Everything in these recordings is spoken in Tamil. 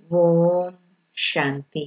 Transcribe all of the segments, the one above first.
ஓம் சாந்தி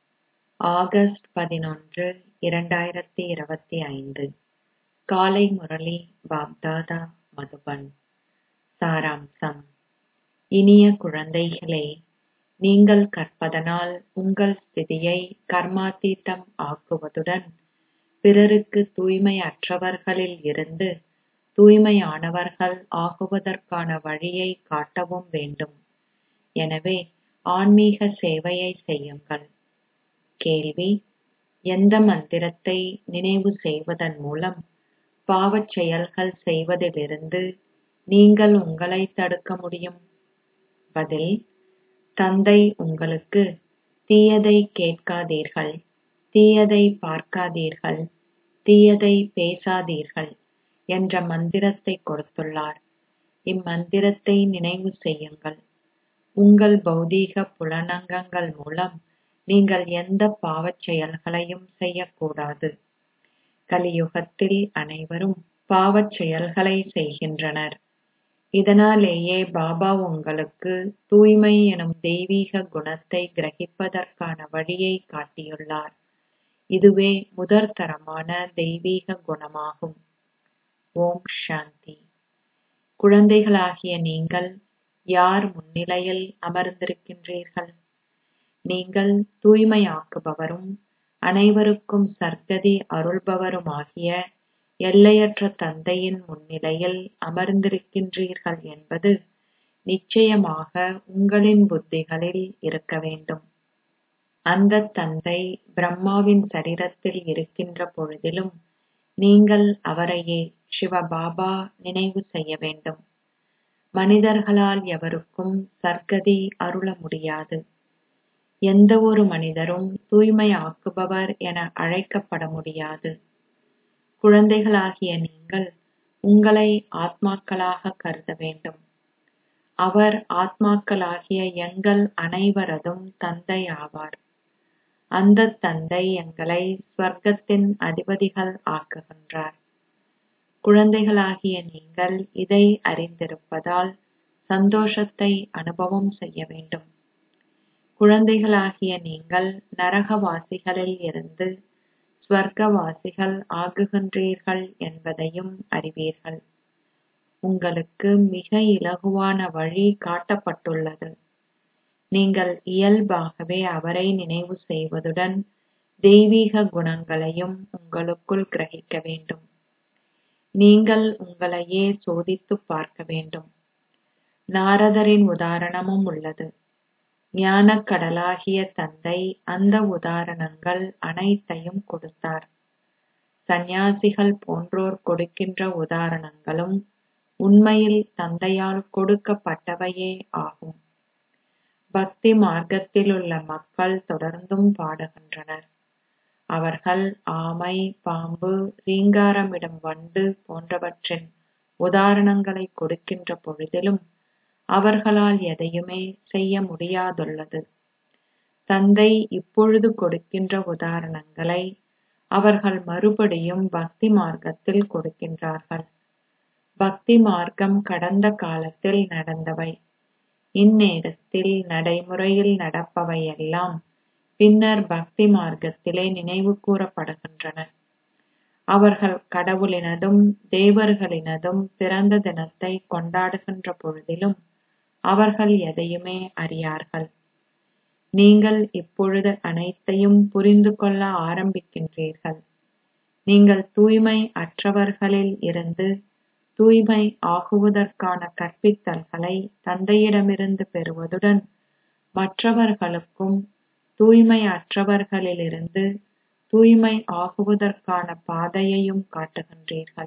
ஆகஸ்ட் பதினொன்று இரண்டாயிரத்தி இருபத்தி ஐந்து காலை முரளி பாப்தாதா மதுபன் சாராம்சம் இனிய குழந்தைகளே நீங்கள் கற்பதனால் உங்கள் ஸ்திதியை கர்மாத்தீதம் ஆக்குவதுடன் பிறருக்கு தூய்மையற்றவர்களில் இருந்து தூய்மையானவர்கள் ஆகுவதற்கான வழியை காட்டவும் வேண்டும் எனவே ஆன்மீக சேவையை செய்யுங்கள் கேள்வி எந்த மந்திரத்தை நினைவு செய்வதன் மூலம் பாவச் செயல்கள் செய்வதிலிருந்து நீங்கள் உங்களை தடுக்க முடியும் பதில் தந்தை உங்களுக்கு தீயதை கேட்காதீர்கள் தீயதை பார்க்காதீர்கள் தீயதை பேசாதீர்கள் என்ற மந்திரத்தை கொடுத்துள்ளார் இம்மந்திரத்தை நினைவு செய்யுங்கள் உங்கள் பௌதீக புலனங்கங்கள் மூலம் நீங்கள் எந்த பாவச் செயல்களையும் செய்யக்கூடாது கலியுகத்தில் அனைவரும் பாவச் செயல்களை செய்கின்றனர் இதனாலேயே பாபா உங்களுக்கு தூய்மை எனும் தெய்வீக குணத்தை கிரகிப்பதற்கான வழியை காட்டியுள்ளார் இதுவே முதற்தரமான தெய்வீக குணமாகும் ஓம் சாந்தி குழந்தைகளாகிய நீங்கள் யார் முன்னிலையில் அமர்ந்திருக்கின்றீர்கள் நீங்கள் தூய்மையாக்குபவரும் அனைவருக்கும் சர்க்கதி அருள்பவருமாகிய எல்லையற்ற தந்தையின் முன்னிலையில் அமர்ந்திருக்கின்றீர்கள் என்பது நிச்சயமாக உங்களின் புத்திகளில் இருக்க வேண்டும் அந்த தந்தை பிரம்மாவின் சரீரத்தில் இருக்கின்ற பொழுதிலும் நீங்கள் அவரையே சிவபாபா நினைவு செய்ய வேண்டும் மனிதர்களால் எவருக்கும் சர்க்கதி அருள முடியாது எந்த ஒரு மனிதரும் தூய்மை ஆக்குபவர் என அழைக்கப்பட முடியாது குழந்தைகளாகிய நீங்கள் உங்களை ஆத்மாக்களாக கருத வேண்டும் அவர் ஆத்மாக்களாகிய எங்கள் அனைவரதும் தந்தை ஆவார் அந்த தந்தை எங்களை ஸ்வர்க்கத்தின் அதிபதிகள் ஆக்குகின்றார் குழந்தைகளாகிய நீங்கள் இதை அறிந்திருப்பதால் சந்தோஷத்தை அனுபவம் செய்ய வேண்டும் குழந்தைகளாகிய நீங்கள் நரகவாசிகளில் இருந்து ஸ்வர்க்கவாசிகள் ஆகுகின்றீர்கள் என்பதையும் அறிவீர்கள் உங்களுக்கு மிக இலகுவான வழி காட்டப்பட்டுள்ளது நீங்கள் இயல்பாகவே அவரை நினைவு செய்வதுடன் தெய்வீக குணங்களையும் உங்களுக்குள் கிரகிக்க வேண்டும் நீங்கள் உங்களையே சோதித்துப் பார்க்க வேண்டும் நாரதரின் உதாரணமும் உள்ளது ஞானக் கடலாகிய தந்தை அந்த உதாரணங்கள் அனைத்தையும் கொடுத்தார் சந்நியாசிகள் போன்றோர் கொடுக்கின்ற உதாரணங்களும் உண்மையில் தந்தையால் கொடுக்கப்பட்டவையே ஆகும் பக்தி மார்க்கத்திலுள்ள மக்கள் தொடர்ந்தும் பாடுகின்றனர் அவர்கள் ஆமை பாம்பு ரீங்காரமிடும் வண்டு போன்றவற்றின் உதாரணங்களை கொடுக்கின்ற பொழுதிலும் அவர்களால் எதையுமே செய்ய முடியாதுள்ளது தந்தை இப்பொழுது கொடுக்கின்ற உதாரணங்களை அவர்கள் மறுபடியும் பக்தி மார்க்கத்தில் கொடுக்கின்றார்கள் பக்தி மார்க்கம் கடந்த காலத்தில் நடந்தவை இந்நேரத்தில் நடைமுறையில் நடப்பவையெல்லாம் பின்னர் பக்தி மார்க்கத்திலே நினைவு கூறப்படுகின்றன அவர்கள் கடவுளினதும் தேவர்களினதும் பிறந்த தினத்தை கொண்டாடுகின்ற பொழுதிலும் அவர்கள் எதையுமே அறியார்கள் நீங்கள் இப்பொழுது அனைத்தையும் புரிந்து கொள்ள ஆரம்பிக்கின்றீர்கள் நீங்கள் தூய்மை அற்றவர்களில் இருந்து தூய்மை ஆகுவதற்கான கற்பித்தல்களை தந்தையிடமிருந்து பெறுவதுடன் மற்றவர்களுக்கும் தூய்மை அற்றவர்களிலிருந்து தூய்மை ஆகுவதற்கான பாதையையும் காட்டுகின்றீர்கள்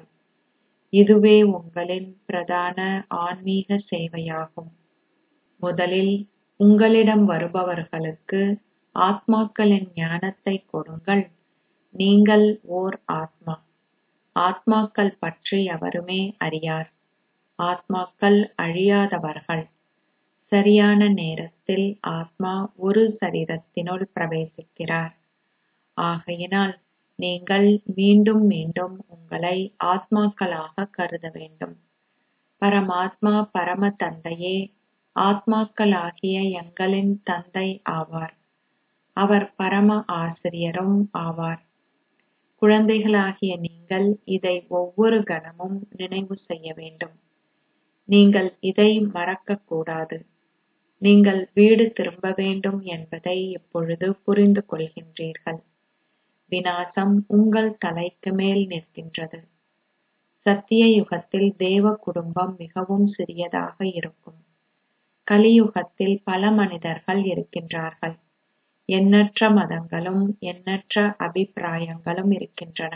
இதுவே உங்களின் பிரதான ஆன்மீக சேவையாகும் முதலில் உங்களிடம் வருபவர்களுக்கு ஆத்மாக்களின் ஞானத்தை கொடுங்கள் நீங்கள் ஓர் ஆத்மா ஆத்மாக்கள் பற்றி எவருமே அறியார் ஆத்மாக்கள் அழியாதவர்கள் சரியான நேரத்தில் ஆத்மா ஒரு சரீரத்தினுள் பிரவேசிக்கிறார் ஆகையினால் நீங்கள் மீண்டும் மீண்டும் உங்களை ஆத்மாக்களாக கருத வேண்டும் பரமாத்மா பரம தந்தையே ஆத்மாக்களாகிய எங்களின் தந்தை ஆவார் அவர் பரம ஆசிரியரும் ஆவார் குழந்தைகளாகிய நீங்கள் இதை ஒவ்வொரு கணமும் நினைவு செய்ய வேண்டும் நீங்கள் இதை மறக்கக் கூடாது நீங்கள் வீடு திரும்ப வேண்டும் என்பதை இப்பொழுது புரிந்து கொள்கின்றீர்கள் விநாசம் உங்கள் தலைக்கு மேல் நிற்கின்றது சத்திய யுகத்தில் தேவ குடும்பம் மிகவும் சிறியதாக இருக்கும் கலியுகத்தில் பல மனிதர்கள் இருக்கின்றார்கள் எண்ணற்ற மதங்களும் எண்ணற்ற அபிப்பிராயங்களும் இருக்கின்றன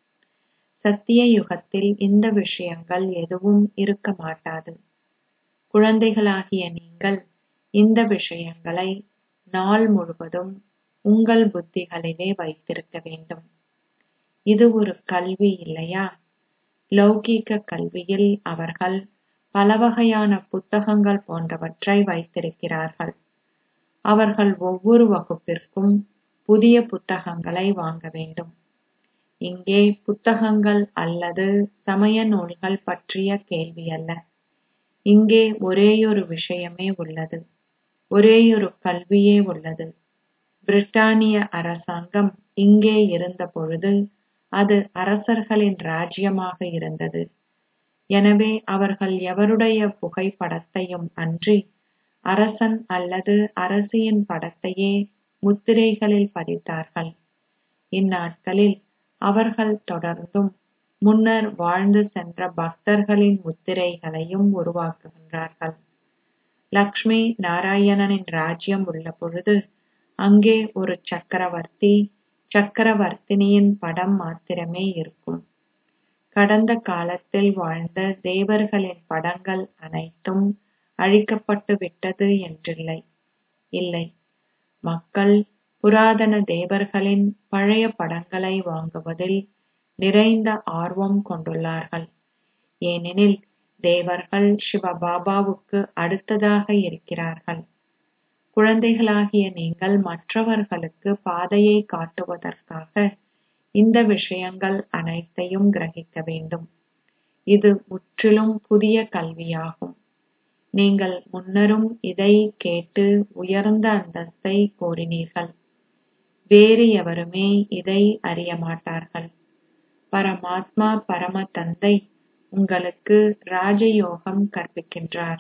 சத்திய யுகத்தில் இந்த விஷயங்கள் எதுவும் இருக்க மாட்டாது குழந்தைகளாகிய நீங்கள் இந்த விஷயங்களை நாள் முழுவதும் உங்கள் புத்திகளிலே வைத்திருக்க வேண்டும் இது ஒரு கல்வி இல்லையா லௌகீக கல்வியில் அவர்கள் பல வகையான புத்தகங்கள் போன்றவற்றை வைத்திருக்கிறார்கள் அவர்கள் ஒவ்வொரு வகுப்பிற்கும் புதிய புத்தகங்களை வாங்க வேண்டும் இங்கே புத்தகங்கள் அல்லது சமய நூல்கள் பற்றிய கேள்வி அல்ல இங்கே ஒரேயொரு விஷயமே உள்ளது ஒரேயொரு கல்வியே உள்ளது பிரிட்டானிய அரசாங்கம் இங்கே இருந்த பொழுது அது அரசர்களின் ராஜ்யமாக இருந்தது எனவே அவர்கள் எவருடைய புகைப்படத்தையும் அன்றி அரசன் அல்லது அரசியின் படத்தையே முத்திரைகளில் பதித்தார்கள் இந்நாட்களில் அவர்கள் தொடர்ந்தும் முன்னர் வாழ்ந்து சென்ற பக்தர்களின் முத்திரைகளையும் உருவாக்குகின்றார்கள் லக்ஷ்மி நாராயணனின் ராஜ்யம் உள்ள பொழுது அங்கே ஒரு சக்கரவர்த்தி சக்கரவர்த்தினியின் படம் மாத்திரமே இருக்கும் கடந்த காலத்தில் வாழ்ந்த தேவர்களின் படங்கள் அனைத்தும் அழிக்கப்பட்டு விட்டது என்றில்லை இல்லை மக்கள் புராதன தேவர்களின் பழைய படங்களை வாங்குவதில் நிறைந்த ஆர்வம் கொண்டுள்ளார்கள் ஏனெனில் தேவர்கள் சிவபாபாவுக்கு அடுத்ததாக இருக்கிறார்கள் குழந்தைகளாகிய நீங்கள் மற்றவர்களுக்கு பாதையை காட்டுவதற்காக இந்த விஷயங்கள் அனைத்தையும் கிரகிக்க வேண்டும் இது முற்றிலும் புதிய கல்வியாகும் நீங்கள் முன்னரும் இதை கேட்டு உயர்ந்த அந்தஸ்தை கோரினீர்கள் வேறு எவருமே இதை அறிய மாட்டார்கள் பரமாத்மா பரம தந்தை உங்களுக்கு ராஜயோகம் கற்பிக்கின்றார்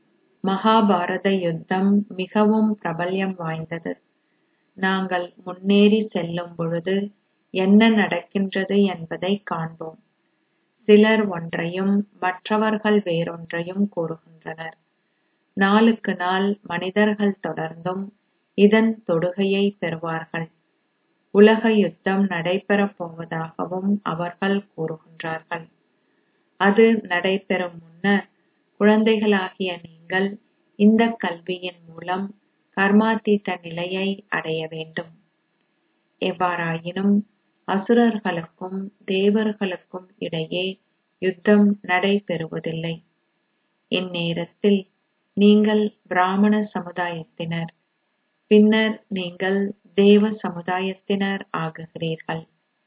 மகாபாரத யுத்தம் மிகவும் பிரபல்யம் வாய்ந்தது நாங்கள் முன்னேறி செல்லும் பொழுது என்ன நடக்கின்றது என்பதை காண்போம் சிலர் ஒன்றையும் மற்றவர்கள் வேறொன்றையும் கூறுகின்றனர் நாளுக்கு நாள் மனிதர்கள் தொடர்ந்தும் இதன் தொடுகையை பெறுவார்கள் உலக யுத்தம் நடைபெறப் போவதாகவும் அவர்கள் கூறுகின்றார்கள் அது நடைபெறும் முன்னர் குழந்தைகளாகிய நீங்கள் இந்த கல்வியின் மூலம் கர்மாத்தீத நிலையை அடைய வேண்டும் எவ்வாறாயினும் அசுரர்களுக்கும் தேவர்களுக்கும் இடையே யுத்தம் நடைபெறுவதில்லை இந்நேரத்தில் நீங்கள் பிராமண சமுதாயத்தினர் பின்னர் நீங்கள் தேவ சமுதாயத்தினர் ஆகுகிறீர்கள்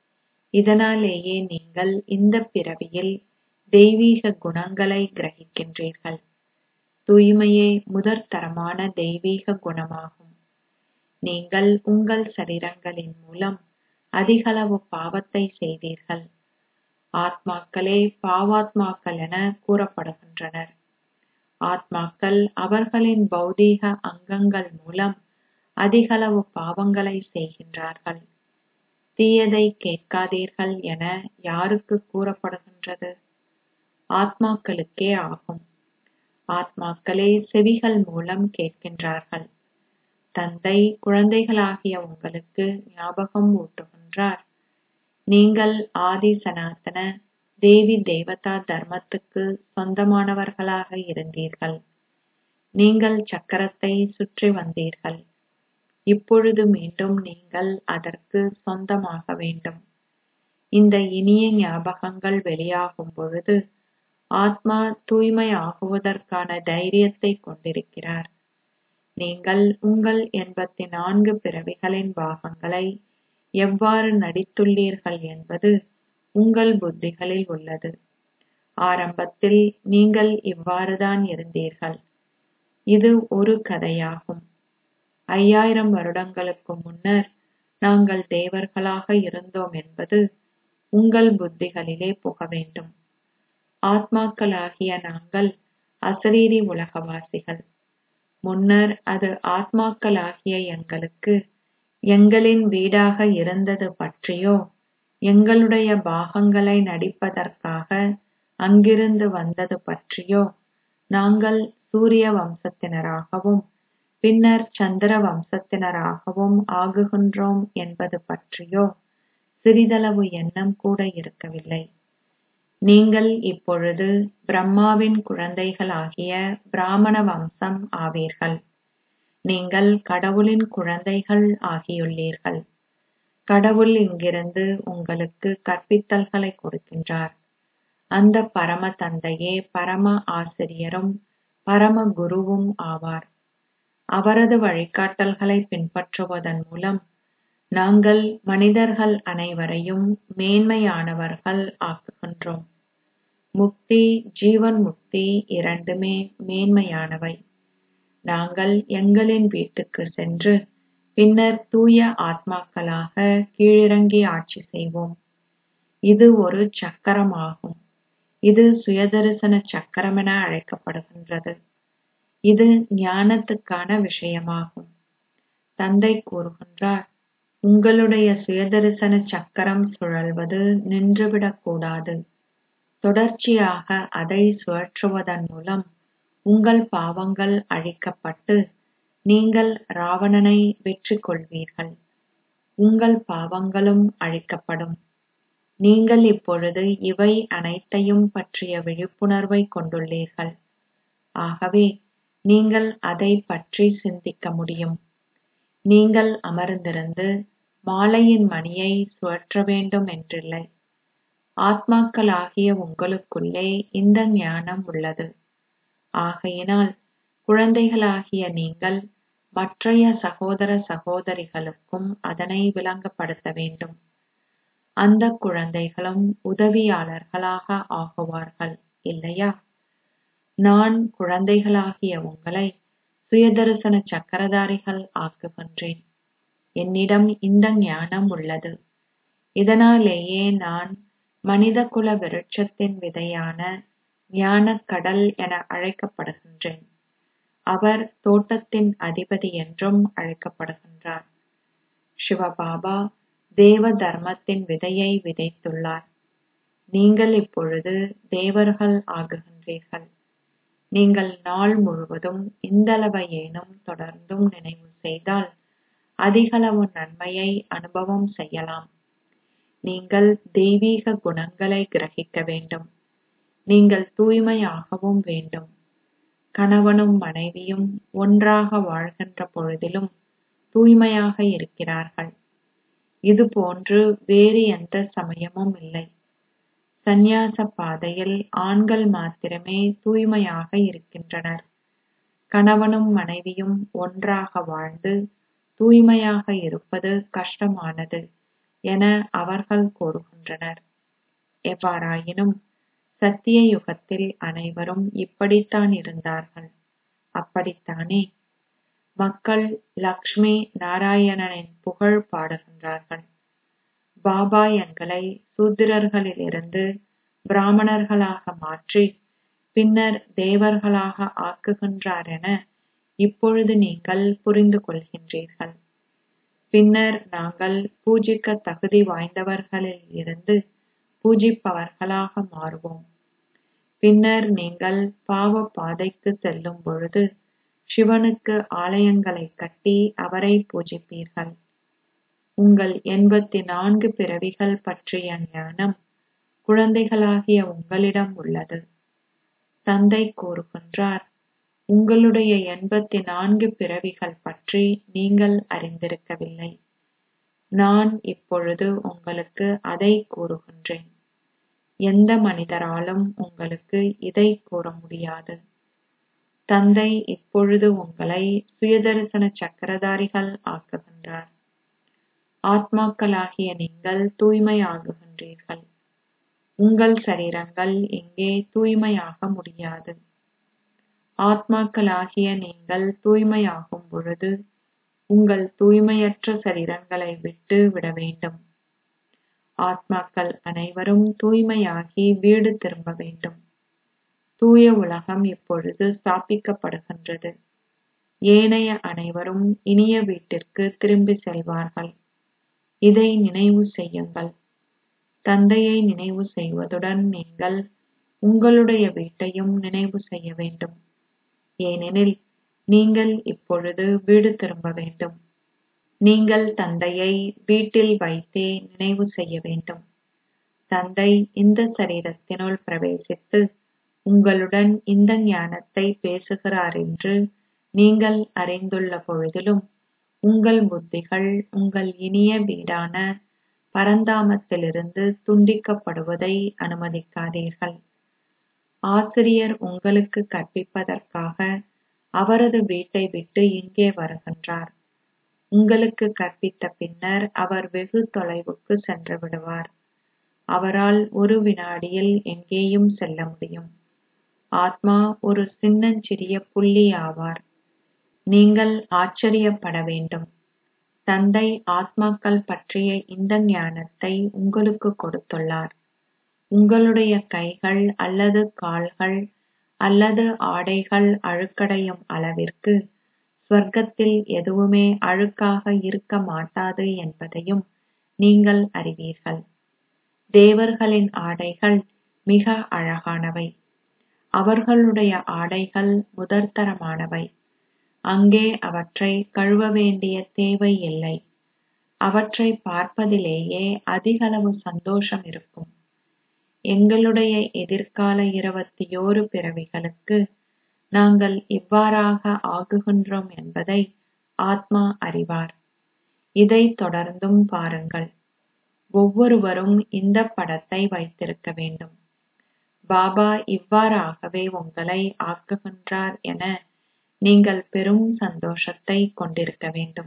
இதனாலேயே நீங்கள் இந்த பிறவியில் தெய்வீக குணங்களை கிரகிக்கின்றீர்கள் தூய்மையே முதற்தரமான தெய்வீக குணமாகும் நீங்கள் உங்கள் சரீரங்களின் மூலம் அதிகளவு பாவத்தை செய்தீர்கள் ஆத்மாக்களே பாவாத்மாக்கள் என கூறப்படுகின்றனர் ஆத்மாக்கள் அவர்களின் பௌதீக அங்கங்கள் மூலம் அதிகளவு பாவங்களை செய்கின்றார்கள் தீயதை கேட்காதீர்கள் என யாருக்கு கூறப்படுகின்றது ஆத்மாக்களுக்கே ஆகும் ஆத்மாக்களே செவிகள் மூலம் கேட்கின்றார்கள் தந்தை குழந்தைகளாகிய உங்களுக்கு ஞாபகம் ஊட்டுகின்றார் நீங்கள் ஆதி சனாதன தேவி தேவதா தர்மத்துக்கு சொந்தமானவர்களாக இருந்தீர்கள் நீங்கள் சக்கரத்தை சுற்றி வந்தீர்கள் இப்பொழுது மீண்டும் நீங்கள் அதற்கு சொந்தமாக வேண்டும் இந்த இனிய ஞாபகங்கள் வெளியாகும் பொழுது ஆத்மா தூய்மை ஆகுவதற்கான தைரியத்தை கொண்டிருக்கிறார் நீங்கள் உங்கள் எண்பத்தி நான்கு பிறவிகளின் பாகங்களை எவ்வாறு நடித்துள்ளீர்கள் என்பது உங்கள் புத்திகளில் உள்ளது ஆரம்பத்தில் நீங்கள் இவ்வாறுதான் இருந்தீர்கள் இது ஒரு கதையாகும் ஐயாயிரம் வருடங்களுக்கு முன்னர் நாங்கள் தேவர்களாக இருந்தோம் என்பது உங்கள் புத்திகளிலே புக வேண்டும் ஆத்மாக்களாகிய நாங்கள் அசரீரி உலகவாசிகள் முன்னர் அது ஆத்மாக்களாகிய எங்களுக்கு எங்களின் வீடாக இருந்தது பற்றியோ எங்களுடைய பாகங்களை நடிப்பதற்காக அங்கிருந்து வந்தது பற்றியோ நாங்கள் சூரிய வம்சத்தினராகவும் பின்னர் சந்திர வம்சத்தினராகவும் ஆகுகின்றோம் என்பது பற்றியோ சிறிதளவு எண்ணம் கூட இருக்கவில்லை நீங்கள் இப்பொழுது பிரம்மாவின் குழந்தைகளாகிய பிராமண வம்சம் ஆவீர்கள் நீங்கள் கடவுளின் குழந்தைகள் ஆகியுள்ளீர்கள் கடவுள் இங்கிருந்து உங்களுக்கு கற்பித்தல்களை கொடுக்கின்றார் அந்த பரம தந்தையே பரம ஆசிரியரும் பரம குருவும் ஆவார் அவரது வழிகாட்டல்களை பின்பற்றுவதன் மூலம் நாங்கள் மனிதர்கள் அனைவரையும் மேன்மையானவர்கள் ஆக்குகின்றோம் முக்தி ஜீவன் முக்தி இரண்டுமே மேன்மையானவை நாங்கள் எங்களின் வீட்டுக்கு சென்று பின்னர் தூய ஆத்மாக்களாக கீழிறங்கி ஆட்சி செய்வோம் இது ஒரு சக்கரமாகும் இது சுயதரிசன சக்கரம் என அழைக்கப்படுகின்றது இது ஞானத்துக்கான விஷயமாகும் தந்தை கூறுகின்றார் உங்களுடைய சுயதரிசன சக்கரம் சுழல்வது நின்றுவிடக் கூடாது தொடர்ச்சியாக அதை சுழற்றுவதன் மூலம் உங்கள் பாவங்கள் அழிக்கப்பட்டு நீங்கள் ராவணனை வெற்றி கொள்வீர்கள் உங்கள் பாவங்களும் அழிக்கப்படும் நீங்கள் இப்பொழுது இவை அனைத்தையும் பற்றிய விழிப்புணர்வை கொண்டுள்ளீர்கள் ஆகவே நீங்கள் அதை பற்றி சிந்திக்க முடியும் நீங்கள் அமர்ந்திருந்து மாலையின் மணியை சுழற்ற வேண்டும் என்றில்லை ஆத்மாக்களாகிய உங்களுக்குள்ளே இந்த ஞானம் உள்ளது ஆகையினால் குழந்தைகளாகிய நீங்கள் மற்றைய சகோதர சகோதரிகளுக்கும் அதனை விளங்கப்படுத்த வேண்டும் அந்த குழந்தைகளும் உதவியாளர்களாக ஆகுவார்கள் இல்லையா நான் குழந்தைகளாகிய உங்களை சுயதரிசன சக்கரதாரிகள் ஆக்குகின்றேன் என்னிடம் இந்த ஞானம் உள்ளது இதனாலேயே நான் மனிதகுல விருட்சத்தின் விதையான ஞானக் கடல் என அழைக்கப்படுகின்றேன் அவர் தோட்டத்தின் அதிபதி என்றும் அழைக்கப்படுகின்றார் சிவபாபா தேவ தர்மத்தின் விதையை விதைத்துள்ளார் நீங்கள் இப்பொழுது தேவர்கள் ஆகுகின்றீர்கள் நீங்கள் நாள் முழுவதும் இந்தளவையேனும் தொடர்ந்தும் நினைவு செய்தால் அதிகளவு நன்மையை அனுபவம் செய்யலாம் நீங்கள் தெய்வீக குணங்களை கிரகிக்க வேண்டும் நீங்கள் தூய்மையாகவும் வேண்டும் கணவனும் மனைவியும் ஒன்றாக வாழ்கின்ற பொழுதிலும் தூய்மையாக இருக்கிறார்கள் இதுபோன்று வேறு எந்த சமயமும் இல்லை சந்நியாச பாதையில் ஆண்கள் மாத்திரமே தூய்மையாக இருக்கின்றனர் கணவனும் மனைவியும் ஒன்றாக வாழ்ந்து தூய்மையாக இருப்பது கஷ்டமானது என அவர்கள் கூறுகின்றனர் எவ்வாறாயினும் சத்திய யுகத்தில் அனைவரும் இப்படித்தான் இருந்தார்கள் அப்படித்தானே மக்கள் லக்ஷ்மி நாராயணனின் புகழ் பாடுகின்றார்கள் பாபா எங்களை சூத்திரர்களிலிருந்து பிராமணர்களாக மாற்றி பின்னர் தேவர்களாக ஆக்குகின்றார் என இப்பொழுது நீங்கள் புரிந்து கொள்கின்றீர்கள் பின்னர் நாங்கள் பூஜிக்க தகுதி வாய்ந்தவர்களில் இருந்து பூஜிப்பவர்களாக மாறுவோம் பின்னர் நீங்கள் பாவ பாதைக்கு செல்லும் பொழுது சிவனுக்கு ஆலயங்களை கட்டி அவரை பூஜிப்பீர்கள் உங்கள் எண்பத்தி நான்கு பிறவிகள் பற்றிய ஞானம் குழந்தைகளாகிய உங்களிடம் உள்ளது தந்தை கூறுகின்றார் உங்களுடைய எண்பத்தி நான்கு பிறவிகள் பற்றி நீங்கள் அறிந்திருக்கவில்லை நான் இப்பொழுது உங்களுக்கு அதை கூறுகின்றேன் எந்த மனிதராலும் உங்களுக்கு இதை கூற முடியாது தந்தை இப்பொழுது உங்களை சுயதரிசன சக்கரதாரிகள் ஆக்குகின்றார் ஆத்மாக்களாகிய நீங்கள் தூய்மையாகுகின்றீர்கள் உங்கள் சரீரங்கள் இங்கே தூய்மையாக முடியாது ஆத்மாக்களாகிய நீங்கள் தூய்மையாகும் பொழுது உங்கள் தூய்மையற்ற சரீரங்களை விட்டு விட வேண்டும் ஆத்மாக்கள் அனைவரும் தூய்மையாகி வீடு திரும்ப வேண்டும் தூய உலகம் இப்பொழுது ஸ்தாபிக்கப்படுகின்றது ஏனைய அனைவரும் இனிய வீட்டிற்கு திரும்பி செல்வார்கள் இதை நினைவு செய்யுங்கள் தந்தையை நினைவு செய்வதுடன் நீங்கள் உங்களுடைய வீட்டையும் நினைவு செய்ய வேண்டும் ஏனெனில் நீங்கள் இப்பொழுது வீடு திரும்ப வேண்டும் நீங்கள் தந்தையை வீட்டில் வைத்தே நினைவு செய்ய வேண்டும் தந்தை இந்த சரீரத்தினுள் பிரவேசித்து உங்களுடன் இந்த ஞானத்தை பேசுகிறார் என்று நீங்கள் அறிந்துள்ள பொழுதிலும் உங்கள் புத்திகள் உங்கள் இனிய வீடான பரந்தாமத்திலிருந்து துண்டிக்கப்படுவதை அனுமதிக்காதீர்கள் ஆசிரியர் உங்களுக்கு கற்பிப்பதற்காக அவரது வீட்டை விட்டு இங்கே வருகின்றார் உங்களுக்கு கற்பித்த பின்னர் அவர் வெகு தொலைவுக்கு சென்று விடுவார் அவரால் ஒரு வினாடியில் எங்கேயும் செல்ல முடியும் ஆத்மா ஒரு சின்னஞ்சிறிய புள்ளி ஆவார் நீங்கள் ஆச்சரியப்பட வேண்டும் தந்தை ஆத்மாக்கள் பற்றிய இந்த ஞானத்தை உங்களுக்கு கொடுத்துள்ளார் உங்களுடைய கைகள் அல்லது கால்கள் அல்லது ஆடைகள் அழுக்கடையும் அளவிற்கு ஸ்வர்க்கத்தில் எதுவுமே அழுக்காக இருக்க மாட்டாது என்பதையும் நீங்கள் அறிவீர்கள் தேவர்களின் ஆடைகள் மிக அழகானவை அவர்களுடைய ஆடைகள் முதற்தரமானவை அங்கே அவற்றை கழுவ வேண்டிய தேவை இல்லை அவற்றை பார்ப்பதிலேயே அதிகளவு சந்தோஷம் இருக்கும் எங்களுடைய எதிர்கால இருபத்தியோரு பிறவிகளுக்கு நாங்கள் இவ்வாறாக ஆகுகின்றோம் என்பதை ஆத்மா அறிவார் இதை தொடர்ந்தும் பாருங்கள் ஒவ்வொருவரும் இந்த படத்தை வைத்திருக்க வேண்டும் பாபா இவ்வாறாகவே உங்களை ஆக்குகின்றார் என நீங்கள் பெரும் சந்தோஷத்தை கொண்டிருக்க வேண்டும்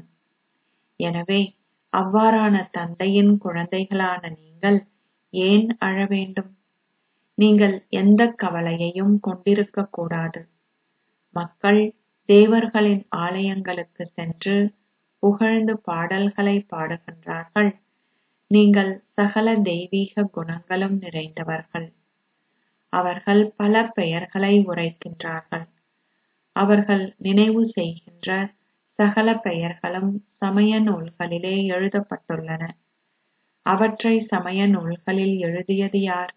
எனவே அவ்வாறான தந்தையின் குழந்தைகளான நீங்கள் ஏன் அழ வேண்டும் நீங்கள் எந்த கவலையையும் கொண்டிருக்க கூடாது மக்கள் தேவர்களின் ஆலயங்களுக்கு சென்று புகழ்ந்து பாடல்களை பாடுகின்றார்கள் நீங்கள் சகல தெய்வீக குணங்களும் நிறைந்தவர்கள் அவர்கள் பல பெயர்களை உரைக்கின்றார்கள் அவர்கள் நினைவு செய்கின்ற சகல பெயர்களும் சமய நூல்களிலே எழுதப்பட்டுள்ளன அவற்றை சமய நூல்களில் எழுதியது யார்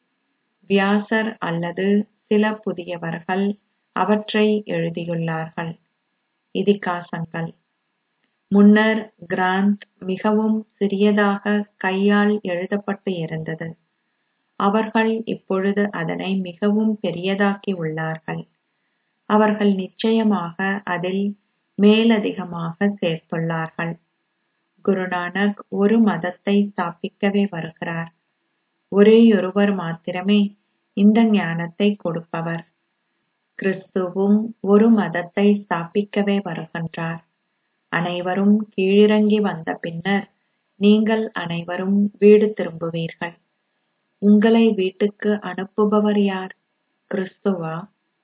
வியாசர் அல்லது சில புதியவர்கள் அவற்றை எழுதியுள்ளார்கள் இதிகாசங்கள் முன்னர் கிராந்த் மிகவும் சிறியதாக கையால் எழுதப்பட்டு இருந்தது அவர்கள் இப்பொழுது அதனை மிகவும் பெரியதாக்கி உள்ளார்கள் அவர்கள் நிச்சயமாக அதில் மேலதிகமாக சேர்த்துள்ளார்கள் குருநானக் ஒரு மதத்தை ஸ்தாபிக்கவே வருகிறார் ஒரேயொருவர் மாத்திரமே இந்த ஞானத்தை கொடுப்பவர் கிறிஸ்துவும் ஒரு மதத்தை ஸ்தாபிக்கவே வருகின்றார் அனைவரும் கீழிறங்கி வந்த பின்னர் நீங்கள் அனைவரும் வீடு திரும்புவீர்கள் உங்களை வீட்டுக்கு அனுப்புபவர் யார் கிறிஸ்துவா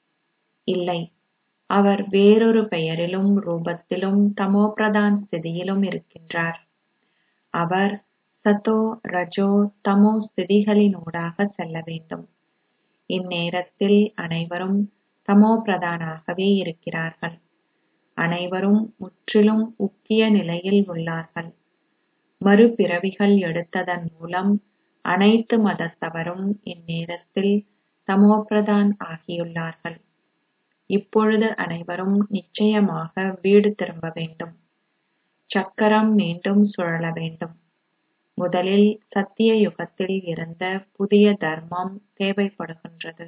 இல்லை அவர் வேறொரு பெயரிலும் ரூபத்திலும் தமோபிரதான் ஸ்திதியிலும் இருக்கின்றார் அவர் சதோ ரஜோ தமோ ஸ்திதிகளினூடாக செல்ல வேண்டும் இந்நேரத்தில் அனைவரும் தமோ பிரதானாகவே இருக்கிறார்கள் அனைவரும் முற்றிலும் உக்கிய நிலையில் உள்ளார்கள் மறுபிறவிகள் எடுத்ததன் மூலம் அனைத்து மதத்தவரும் இந்நேரத்தில் தமோபிரதான் ஆகியுள்ளார்கள் இப்பொழுது அனைவரும் நிச்சயமாக வீடு திரும்ப வேண்டும் சக்கரம் மீண்டும் சுழல வேண்டும் முதலில் சத்திய யுகத்தில் இருந்த புதிய தர்மம் தேவைப்படுகின்றது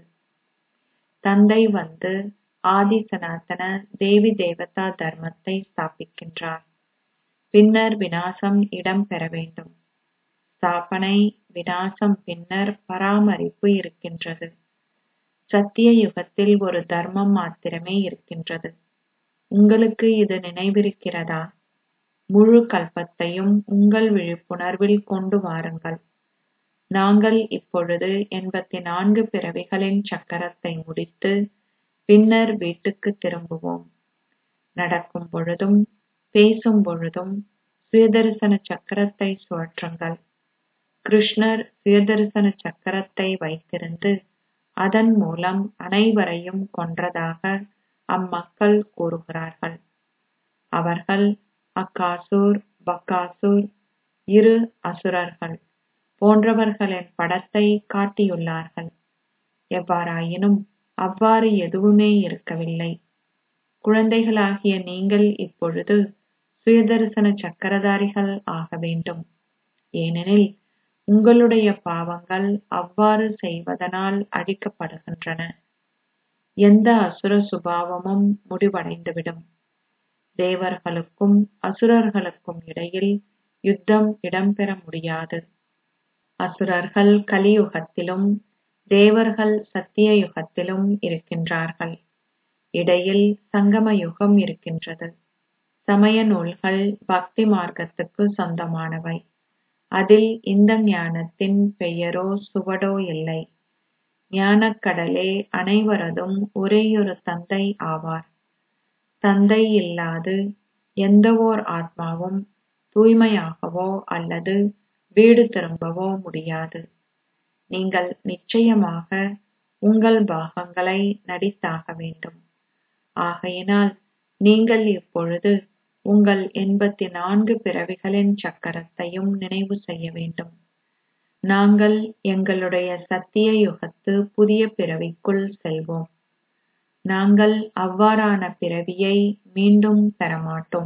தந்தை வந்து ஆதி சனாதன தேவி தேவதா தர்மத்தை ஸ்தாபிக்கின்றார் பின்னர் வினாசம் இடம் பெற வேண்டும் ஸ்தாபனை வினாசம் பின்னர் பராமரிப்பு இருக்கின்றது சத்திய யுகத்தில் ஒரு தர்மம் மாத்திரமே இருக்கின்றது உங்களுக்கு இது நினைவிருக்கிறதா முழு கல்பத்தையும் உங்கள் விழிப்புணர்வில் கொண்டு வாருங்கள் நாங்கள் இப்பொழுது எண்பத்தி நான்கு பிறவிகளின் சக்கரத்தை முடித்து பின்னர் வீட்டுக்கு திரும்புவோம் நடக்கும் பொழுதும் பேசும் பொழுதும் சுயதரிசன சக்கரத்தை சுழற்றுங்கள் கிருஷ்ணர் சுயதரிசன சக்கரத்தை வைத்திருந்து அதன் மூலம் அனைவரையும் கொன்றதாக அம்மக்கள் கூறுகிறார்கள் அவர்கள் அக்காசூர் பக்காசூர் இரு அசுரர்கள் போன்றவர்களின் படத்தை காட்டியுள்ளார்கள் எவ்வாறாயினும் அவ்வாறு எதுவுமே இருக்கவில்லை குழந்தைகளாகிய நீங்கள் இப்பொழுது சுயதரிசன சக்கரதாரிகள் ஆக வேண்டும் ஏனெனில் உங்களுடைய பாவங்கள் அவ்வாறு செய்வதனால் அழிக்கப்படுகின்றன எந்த அசுர சுபாவமும் முடிவடைந்துவிடும் தேவர்களுக்கும் அசுரர்களுக்கும் இடையில் யுத்தம் இடம்பெற முடியாது அசுரர்கள் கலியுகத்திலும் தேவர்கள் சத்திய யுகத்திலும் இருக்கின்றார்கள் இடையில் சங்கம யுகம் இருக்கின்றது சமய நூல்கள் பக்தி மார்க்கத்துக்கு சொந்தமானவை அதில் இந்த ஞானத்தின் பெயரோ சுவடோ இல்லை ஞானக்கடலே அனைவரதும் ஒரேயொரு தந்தை ஆவார் தந்தை இல்லாது எந்தவோர் ஆத்மாவும் தூய்மையாகவோ அல்லது வீடு திரும்பவோ முடியாது நீங்கள் நிச்சயமாக உங்கள் பாகங்களை நடித்தாக வேண்டும் ஆகையினால் நீங்கள் இப்பொழுது உங்கள் எண்பத்தி நான்கு பிறவிகளின் சக்கரத்தையும் நினைவு செய்ய வேண்டும் நாங்கள் எங்களுடைய சத்திய யுகத்து புதிய பிறவிக்குள் செல்வோம் நாங்கள் அவ்வாறான பிறவியை மீண்டும் பெறமாட்டோம்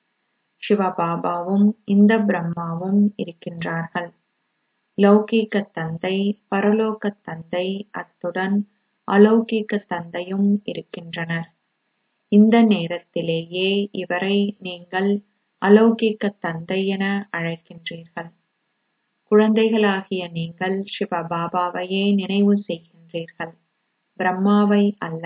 சிவபாபாவும் இந்த பிரம்மாவும் இருக்கின்றார்கள் லௌகீக தந்தை பரலோக தந்தை அத்துடன் அலௌகீக தந்தையும் இருக்கின்றனர் இந்த நேரத்திலேயே இவரை நீங்கள் அலௌகிக்க தந்தை என அழைக்கின்றீர்கள் குழந்தைகளாகிய நீங்கள் சிவபாபாவையே நினைவு செய்கின்றீர்கள் பிரம்மாவை அல்ல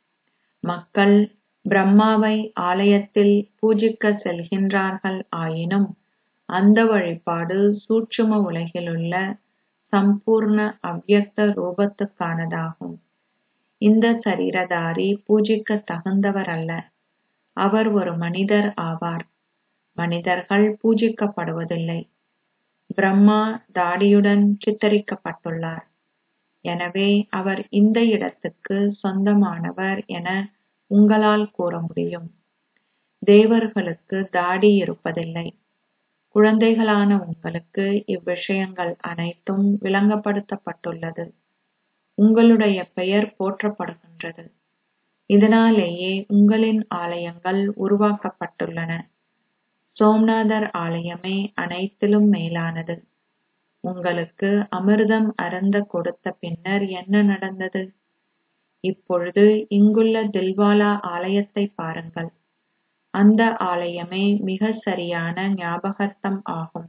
மக்கள் பிரம்மாவை ஆலயத்தில் பூஜிக்க செல்கின்றார்கள் ஆயினும் அந்த வழிபாடு சூட்சும உலகிலுள்ள சம்பூர்ண அவ்யக்த ரூபத்துக்கானதாகும் இந்த சரீரதாரி பூஜிக்க தகுந்தவர் அல்ல அவர் ஒரு மனிதர் ஆவார் மனிதர்கள் பூஜிக்கப்படுவதில்லை பிரம்மா தாடியுடன் சித்தரிக்கப்பட்டுள்ளார் எனவே அவர் இந்த இடத்துக்கு சொந்தமானவர் என உங்களால் கூற முடியும் தேவர்களுக்கு தாடி இருப்பதில்லை குழந்தைகளான உங்களுக்கு இவ்விஷயங்கள் அனைத்தும் விளங்கப்படுத்தப்பட்டுள்ளது உங்களுடைய பெயர் போற்றப்படுகின்றது இதனாலேயே உங்களின் ஆலயங்கள் உருவாக்கப்பட்டுள்ளன சோம்நாதர் ஆலயமே அனைத்திலும் மேலானது உங்களுக்கு அமிர்தம் அருந்த கொடுத்த பின்னர் என்ன நடந்தது இப்பொழுது இங்குள்ள தில்வாலா ஆலயத்தை பாருங்கள் அந்த ஆலயமே மிக சரியான ஞாபகார்த்தம் ஆகும்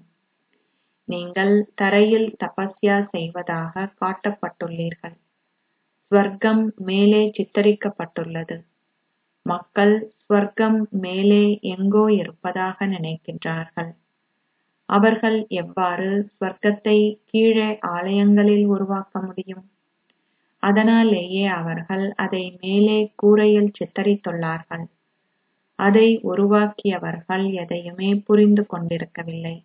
நீங்கள் தரையில் தபஸ்யா செய்வதாக காட்டப்பட்டுள்ளீர்கள் ஸ்வர்க்கம் மேலே சித்தரிக்கப்பட்டுள்ளது மக்கள் ஸ்வர்க்கம் மேலே எங்கோ இருப்பதாக நினைக்கின்றார்கள் அவர்கள் எவ்வாறு ஸ்வர்க்கத்தை கீழே ஆலயங்களில் உருவாக்க முடியும் அதனாலேயே அவர்கள் அதை மேலே கூரையில் சித்தரித்துள்ளார்கள் அதை உருவாக்கியவர்கள் எதையுமே புரிந்து கொண்டிருக்கவில்லை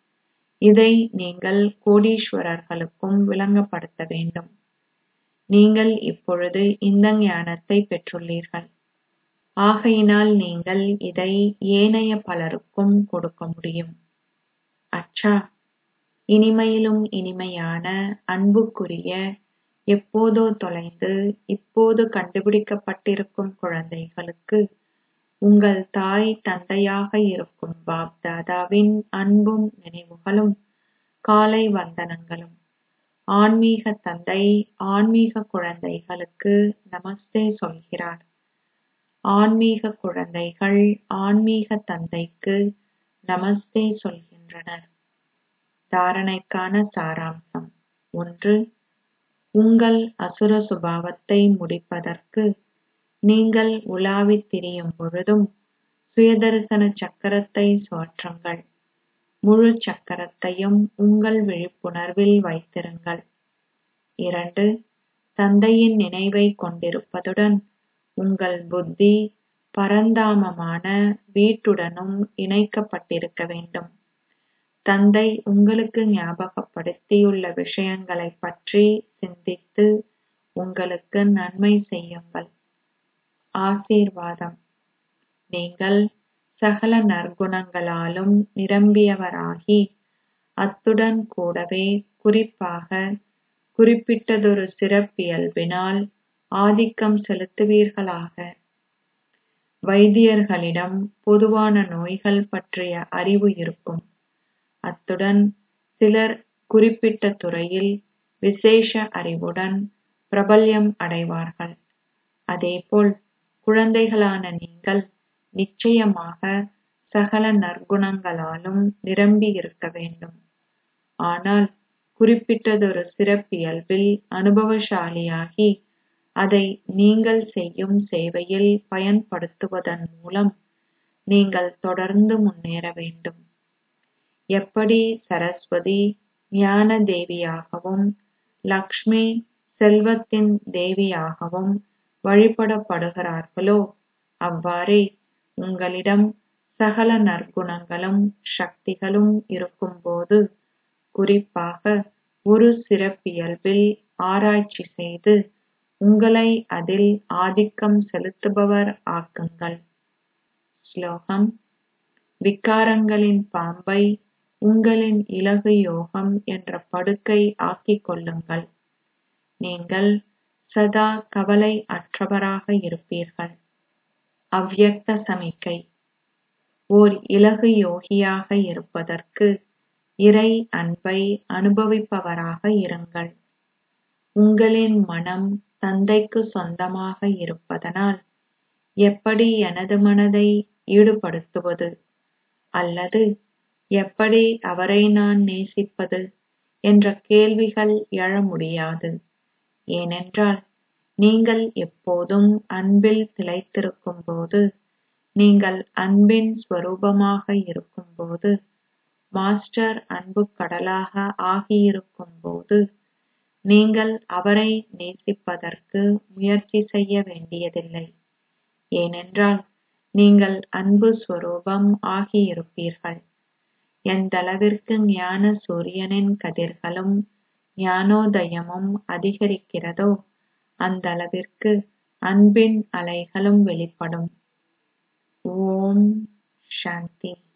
இதை நீங்கள் கோடீஸ்வரர்களுக்கும் விளங்கப்படுத்த வேண்டும் நீங்கள் இப்பொழுது இந்த ஞானத்தை பெற்றுள்ளீர்கள் ஆகையினால் நீங்கள் இதை ஏனைய பலருக்கும் கொடுக்க முடியும் அச்சா இனிமையிலும் இனிமையான அன்புக்குரிய எப்போதோ தொலைந்து இப்போது கண்டுபிடிக்கப்பட்டிருக்கும் குழந்தைகளுக்கு உங்கள் தாய் தந்தையாக இருக்கும் பாப் தாதாவின் அன்பும் நினைவுகளும் காலை வந்தனங்களும் ஆன்மீக தந்தை ஆன்மீக குழந்தைகளுக்கு நமஸ்தே சொல்கிறார் ஆன்மீக குழந்தைகள் ஆன்மீக தந்தைக்கு நமஸ்தே சொல்கின்றனர் தாரணைக்கான சாராம்சம் ஒன்று உங்கள் அசுர சுபாவத்தை முடிப்பதற்கு நீங்கள் உலாவித் திரியும் பொழுதும் சுயதரிசன சக்கரத்தை சுழற்றுங்கள் முழு சக்கரத்தையும் உங்கள் விழிப்புணர்வில் வைத்திருங்கள் இரண்டு தந்தையின் நினைவை கொண்டிருப்பதுடன் உங்கள் புத்தி பரந்தாமமான வீட்டுடனும் இணைக்கப்பட்டிருக்க வேண்டும் தந்தை உங்களுக்கு ஞாபகப்படுத்தியுள்ள விஷயங்களைப் பற்றி சிந்தித்து உங்களுக்கு நன்மை செய்யுங்கள் ஆசீர்வாதம் நீங்கள் சகல நற்குணங்களாலும் நிரம்பியவராகி அத்துடன் கூடவே குறிப்பாக குறிப்பிட்டதொரு சிறப்பியல்பினால் ஆதிக்கம் செலுத்துவீர்களாக வைத்தியர்களிடம் பொதுவான நோய்கள் பற்றிய அறிவு இருக்கும் அத்துடன் சிலர் குறிப்பிட்ட துறையில் விசேஷ அறிவுடன் பிரபல்யம் அடைவார்கள் அதேபோல் குழந்தைகளான நீங்கள் நிச்சயமாக சகல நற்குணங்களாலும் நிரம்பி இருக்க வேண்டும் ஆனால் குறிப்பிட்டதொரு சிறப்பியல்பில் அனுபவசாலியாகி அதை நீங்கள் செய்யும் சேவையில் பயன்படுத்துவதன் மூலம் நீங்கள் தொடர்ந்து முன்னேற வேண்டும் எப்படி சரஸ்வதி ஞான தேவியாகவும் லக்ஷ்மி செல்வத்தின் தேவியாகவும் வழிபடப்படுகிறார்களோ அவ்வாறே உங்களிடம் சகல நற்குணங்களும் சக்திகளும் இருக்கும்போது குறிப்பாக ஒரு சிறப்பியல்பில் ஆராய்ச்சி செய்து உங்களை அதில் ஆதிக்கம் செலுத்துபவர் ஆக்குங்கள் ஸ்லோகம் விகாரங்களின் பாம்பை உங்களின் இலகு யோகம் என்ற படுக்கை ஆக்கிக் கொள்ளுங்கள் நீங்கள் சதா கவலை அற்றவராக இருப்பீர்கள் அவ்யக்த சமிக்கை ஓர் இலகு யோகியாக இருப்பதற்கு இறை அன்பை அனுபவிப்பவராக இருங்கள் உங்களின் மனம் தந்தைக்கு சொந்தமாக இருப்பதனால் எப்படி எனது மனதை ஈடுபடுத்துவது அல்லது எப்படி அவரை நான் நேசிப்பது என்ற கேள்விகள் எழ முடியாது ஏனென்றால் நீங்கள் எப்போதும் அன்பில் திளைத்திருக்கும்போது நீங்கள் அன்பின் ஸ்வரூபமாக இருக்கும்போது மாஸ்டர் அன்புக் கடலாக ஆகியிருக்கும்போது நீங்கள் அவரை நேசிப்பதற்கு முயற்சி செய்ய வேண்டியதில்லை ஏனென்றால் நீங்கள் அன்பு ஸ்வரூபம் ஆகியிருப்பீர்கள் எந்தளவிற்கு ஞான சூரியனின் கதிர்களும் ஞானோதயமும் அதிகரிக்கிறதோ அந்தளவிற்கு அன்பின் அலைகளும் வெளிப்படும் ஓம் சாந்தி